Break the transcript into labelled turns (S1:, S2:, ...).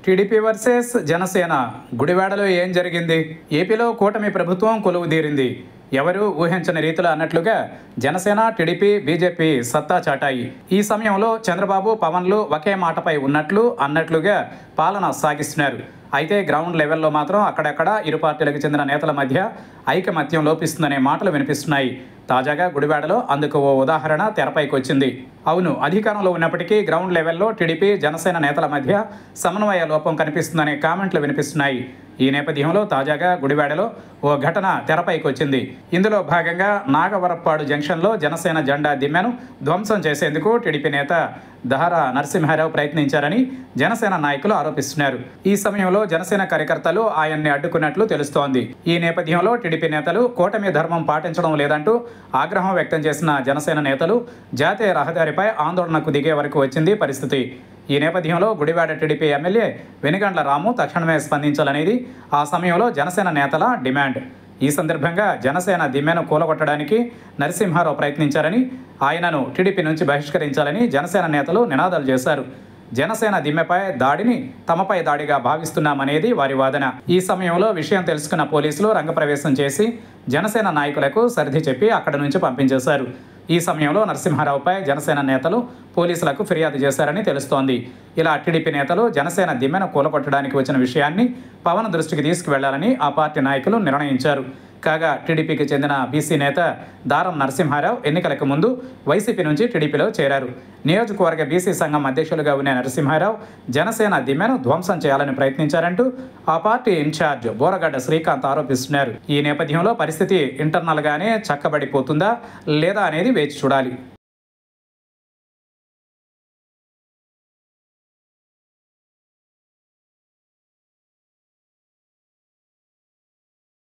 S1: TDP versus Janasena గుడివాడలో ఏం జరిగింది ఏపీలో కూటమి ప్రభుత్వం కొలువు తీరింది ఎవరు ఊహించని రీతిలో అన్నట్లుగా జనసేన టీడీపీ బీజేపీ సత్తా చాటాయి ఈ సమయంలో చంద్రబాబు పవన్లు ఒకే మాటపై ఉన్నట్లు అన్నట్లుగా పాలన సాగిస్తున్నారు అయితే గ్రౌండ్ లెవెల్లో మాత్రం అక్కడక్కడ ఇరు పార్టీలకు చెందిన నేతల మధ్య ఐకమత్యం లోపిస్తుందనే మాటలు వినిపిస్తున్నాయి తాజాగా గుడివాడలో అందుకు ఓ ఉదాహరణ తెరపైకి వచ్చింది అవును అధికారంలో ఉన్నప్పటికీ గ్రౌండ్ లెవెల్లో టీడీపీ జనసేన నేతల మధ్య సమన్వయ లోపం కనిపిస్తుందనే కామెంట్లు వినిపిస్తున్నాయి ఈ నేపథ్యంలో తాజాగా గుడివాడలో ఓ ఘటన తెరపైకి వచ్చింది ఇందులో భాగంగా నాగవరప్పాడు జంక్షన్లో జనసేన జెండా దిమ్మెను ధ్వంసం చేసేందుకు టీడీపీ నేత దహరా నరసింహారావు ప్రయత్నించారని జనసేన నాయకులు ఆరోపిస్తున్నారు ఈ సమయంలో జనసేన కార్యకర్తలు ఆయన్ని అడ్డుకున్నట్లు తెలుస్తోంది ఈ నేపథ్యంలో టీడీపీ నేతలు కూటమి ధర్మం పాటించడం లేదంటూ ఆగ్రహం వ్యక్తం చేసిన జనసేన నేతలు జాతీయ రహదారిపై ఆందోళనకు దిగే వరకు వచ్చింది పరిస్థితి ఈ నేపథ్యంలో గుడివాడ టీడీపీ ఎమ్మెల్యే వెనుగండ్ల రాము తక్షణమే స్పందించాలనేది ఆ సమయంలో జనసేన నేతల డిమాండ్ ఈ సందర్భంగా జనసేన దిమ్మెను కూలగొట్టడానికి నరసింహారావు ప్రయత్నించారని ఆయనను టీడీపీ నుంచి బహిష్కరించాలని జనసేన నేతలు నినాదాలు చేశారు జనసేన దిమ్మెపై దాడిని తమపై దాడిగా భావిస్తున్నామనేది వారి వాదన ఈ సమయంలో విషయం తెలుసుకున్న పోలీసులు రంగప్రవేశం చేసి జనసేన నాయకులకు సర్ది చెప్పి అక్కడి నుంచి పంపించేశారు ఈ సమయంలో నరసింహారావుపై జనసేన నేతలు పోలీసులకు ఫిర్యాదు చేశారని తెలుస్తోంది ఇలా టీడీపీ నేతలు జనసేన దిమ్మెను కూలగొట్టడానికి వచ్చిన విషయాన్ని పవన్ దృష్టికి తీసుకువెళ్లాలని ఆ పార్టీ నాయకులు నిర్ణయించారు కాగా టీడీపీకి చెందిన బీసీ నేత దారం నరసింహారావు ఎన్నికలకు ముందు వైసీపీ నుంచి టీడీపీలో చేరారు నియోజకవర్గ బీసీ సంఘం అధ్యక్షులుగా ఉన్న నరసింహారావు జనసేన దిమ్మెను ధ్వంసం చేయాలని ప్రయత్నించారంటూ ఆ పార్టీ ఇన్ఛార్జ్ బోరగడ్డ శ్రీకాంత్ ఆరోపిస్తున్నారు ఈ నేపథ్యంలో పరిస్థితి ఇంటర్నల్గానే చక్కబడిపోతుందా లేదా అనేది వేచి చూడాలి